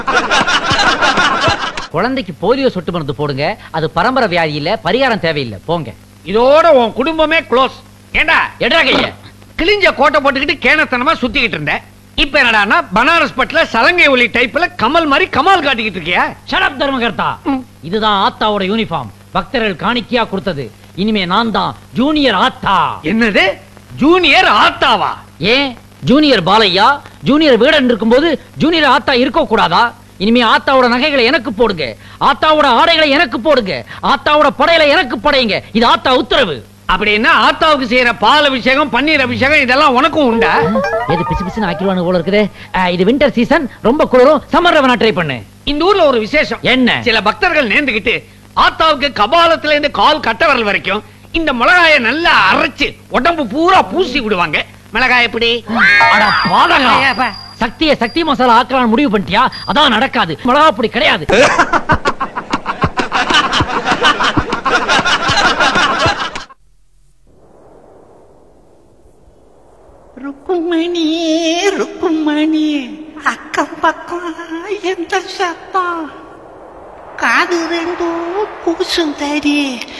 குழந்தைக்கு போலியோ சொட்டு மருந்து போடுங்க அது பரம்பரை வியாதி இல்ல பரிகாரம் தேவையில்லை போங்க இதோட உன் குடும்பமே க்ளோஸ் ஏண்டா எடா கைய கிழிஞ்ச கோட்டை போட்டுக்கிட்டு கேனத்தனமா சுத்திக்கிட்டு இருந்த இப்ப என்னடான்னா பனாரஸ் பட்ல சலங்கை ஒலி டைப்ல கமல் மாதிரி கமால் காட்டிக்கிட்டு இருக்கியா ஷடப் தர்மகர்த்தா இதுதான் ஆத்தாவோட யூனிஃபார்ம் பக்தர்கள் காணிக்கையா கொடுத்தது இனிமே நான் தான் ஜூனியர் ஆத்தா என்னது ஜூனியர் ஆத்தாவா ஏன் ஜூனியர் பாலையா ஜூனியர் வீடன் இருக்கும்போது ஜூனியர் ஆத்தா இருக்க கூடாதா இனிமே ஆத்தாவோட நகைகளை எனக்கு போடுங்க ஆத்தாவோட ஆடைகளை எனக்கு போடுங்க ஆத்தாவோட படையில எனக்கு படையுங்க இது ஆத்தா உத்தரவு அப்படின்னா ஆத்தாவுக்கு செய்யற பால் அபிஷேகம் பன்னீர் அபிஷேகம் இதெல்லாம் உனக்கும் உண்டா எது பிசு பிசுன்னு ஆக்கிடுவானு போல இருக்குது அஹ், இது வின்டர் சீசன் ரொம்ப குளிரும் சம்மர் வேணா ட்ரை பண்ணு இந்த ஊர்ல ஒரு விசேஷம் என்ன? சில பக்தர்கள் நேர்ந்துகிட்டு ஆத்தாவுக்கு கபாலத்துல இருந்து கால் கட்ட வரல் வரைக்கும் இந்த மிளகாய நல்லா அரைச்சு உடம்பு பூரா பூசி விடுவாங்க மிளகாய் எப்படி அட பாதகா ஏப்பா. சக்தியை சக்தி மசாலா ஆக்கலாம்னு முடிவு பண்ணிட்டியா அதான் நடக்காது மிளகா பொடி கிடையாது ருக்குமணி ருக்குமணி அக்கம் பக்கம் எந்த சத்தம் காது ரெண்டும் பூசும் தரி